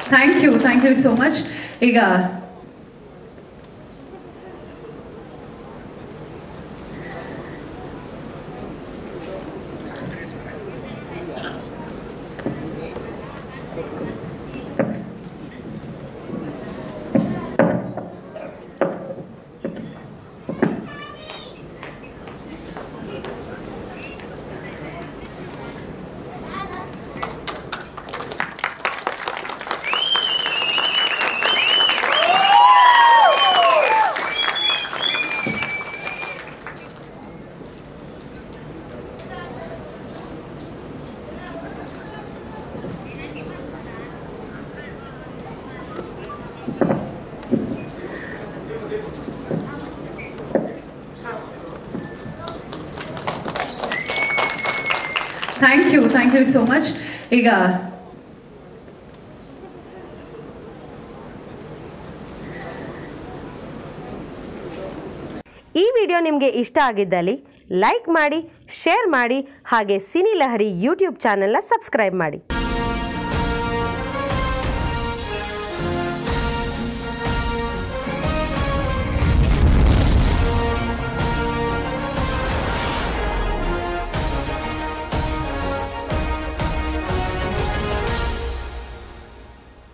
thank you thank you so much ಈಗ thank you thank you so much ಈಗ ಈ video ನಿಮಗೆ ಇಷ್ಟ ಆಗಿದ್ದಲ್ಲಿ ಲೈಕ್ ಮಾಡಿ ಶೇರ್ ಮಾಡಿ ಹಾಗೆ ಸಿನಿ ಲಹರಿ ಯೂಟ್ಯೂಬ್ ಚಾನೆಲ್ನ ಸಬ್ಸ್ಕ್ರೈಬ್ ಮಾಡಿ